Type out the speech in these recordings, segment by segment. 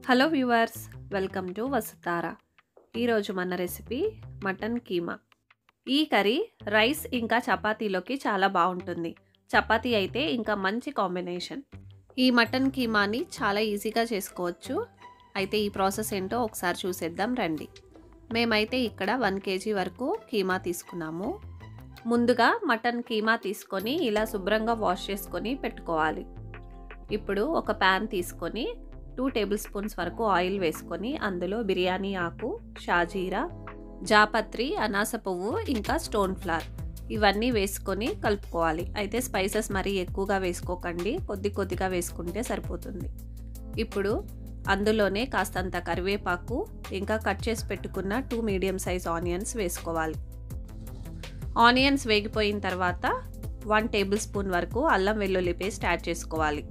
hello viewers welcome to Vasutara ఈరోజు మన recipe mutton keema ఈ కర్రీ రైస్ ఇంకా చపాతీలోకి చాలా బాగుంటుంది చపాతీ అయితే ఇంకా మంచి కాంబినేషన్ ఈ మటన్ కీమాని చాలా ఈజీగా చేసుకోవచ్చు అయితే ఈ ప్రాసెస్ ఏంటో ఒకసారి చూసేద్దాం రండి మేమైతే ఇక్కడ వన్ కేజీ వరకు కీమా తీసుకున్నాము ముందుగా మటన్ కీమా తీసుకొని ఇలా శుభ్రంగా వాష్ చేసుకొని పెట్టుకోవాలి ఇప్పుడు ఒక ప్యాన్ తీసుకొని టూ టేబుల్ స్పూన్స్ వరకు ఆయిల్ వేసుకొని అందులో బిర్యానీ ఆకు షాజీరా జాపత్రి అనాస పువ్వు ఇంకా స్టోన్ ఫ్లవర్ ఇవన్నీ వేసుకొని కలుపుకోవాలి అయితే స్పైసెస్ మరీ ఎక్కువగా వేసుకోకండి కొద్ది కొద్దిగా వేసుకుంటే సరిపోతుంది ఇప్పుడు అందులోనే కాస్తంత కరివేపాకు ఇంకా కట్ చేసి పెట్టుకున్న టూ మీడియం సైజ్ ఆనియన్స్ వేసుకోవాలి ఆనియన్స్ వేగిపోయిన తర్వాత వన్ టేబుల్ స్పూన్ వరకు అల్లం వెల్లుల్లి పేస్ట్ యాడ్ చేసుకోవాలి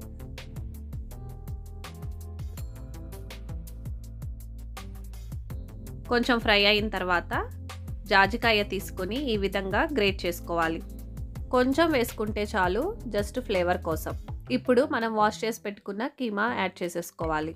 కొంచెం ఫ్రై అయిన తర్వాత జాజికాయ తీసుకొని ఈ విధంగా గ్రేట్ చేసుకోవాలి కొంచెం వేసుకుంటే చాలు జస్ట్ ఫ్లేవర్ కోసం ఇప్పుడు మనం వాష్ చేసి పెట్టుకున్న కీమా యాడ్ చేసేసుకోవాలి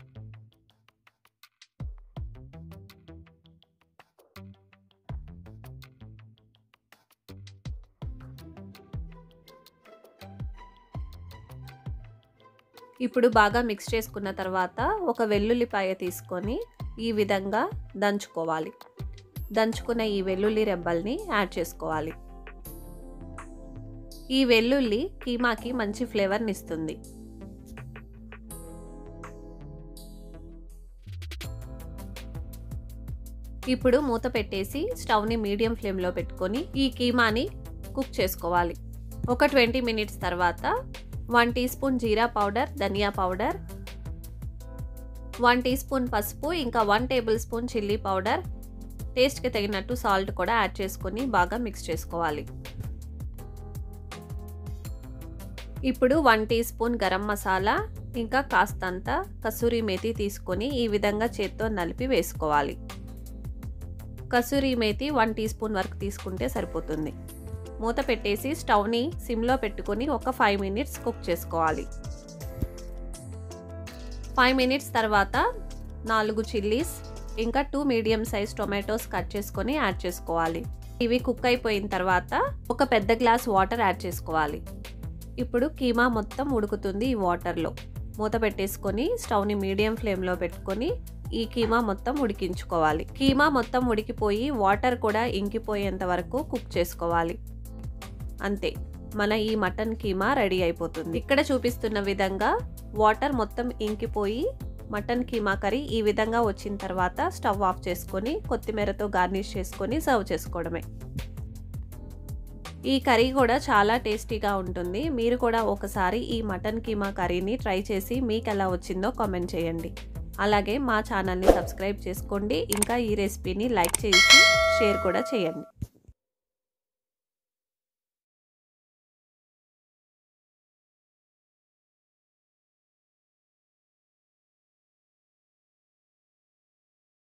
ఇప్పుడు బాగా మిక్స్ చేసుకున్న తర్వాత ఒక వెల్లుల్లిపాయ తీసుకొని ఈ విధంగా దంచుకోవాలి దంచుకున్న ఈ వెల్లుల్లి రెబ్బల్ని యాడ్ చేసుకోవాలి ఈ వెల్లుల్లి కీమాకి మంచి ఫ్లేవర్ని ఇస్తుంది ఇప్పుడు మూత పెట్టేసి స్టవ్ని మీడియం ఫ్లేమ్లో పెట్టుకొని ఈ కీమాని కుక్ చేసుకోవాలి ఒక ట్వంటీ మినిట్స్ తర్వాత one teaspoon jeera powder dhania powder one teaspoon పసుపు ఇంకా one tablespoon chilli powder టేస్ట్కి తగినట్టు సాల్ట్ కూడా యాడ్ చేసుకొని బాగా మిక్స్ చేసుకోవాలి ఇప్పుడు one teaspoon garam masala ఇంకా కాస్తంత కసూరి మేతి తీసుకొని ఈ విధంగా చేత్తో నలిపి వేసుకోవాలి kasuri methi one teaspoon వరకు తీసుకుంటే సరిపోతుంది మూత పెట్టేసి స్టవ్ని సిమ్లో పెట్టుకొని ఒక ఫైవ్ మినిట్స్ కుక్ చేసుకోవాలి ఫైవ్ మినిట్స్ తర్వాత నాలుగు చిల్లీస్ ఇంకా two medium size tomatoes cut చేసుకొని యాడ్ చేసుకోవాలి ఇవి కుక్ అయిపోయిన తర్వాత ఒక పెద్ద గ్లాస్ వాటర్ యాడ్ చేసుకోవాలి ఇప్పుడు కీమా మొత్తం ఉడుకుతుంది ఈ వాటర్లో మూత పెట్టేసుకొని స్టవ్ని మీడియం ఫ్లేమ్లో పెట్టుకొని ఈ కీమా మొత్తం ఉడికించుకోవాలి కీమా మొత్తం ఉడికిపోయి వాటర్ కూడా ఇంకిపోయేంత వరకు కుక్ చేసుకోవాలి అంతే మన ఈ మటన్ కీమా రెడీ అయిపోతుంది ఇక్కడ చూపిస్తున్న విధంగా వాటర్ మొత్తం ఇంకిపోయి మటన్ కీమా కర్రీ ఈ విధంగా వచ్చిన తర్వాత స్టవ్ ఆఫ్ చేసుకొని కొత్తిమీరతో గార్నిష్ చేసుకొని సర్వ్ చేసుకోవడమే ఈ కర్రీ కూడా చాలా టేస్టీగా ఉంటుంది మీరు కూడా ఒకసారి ఈ మటన్ కీమా కర్రీని ట్రై చేసి మీకు ఎలా వచ్చిందో కామెంట్ చేయండి అలాగే మా ఛానల్ని సబ్స్క్రైబ్ చేసుకోండి ఇంకా ఈ రెసిపీని లైక్ చేసి షేర్ కూడా చేయండి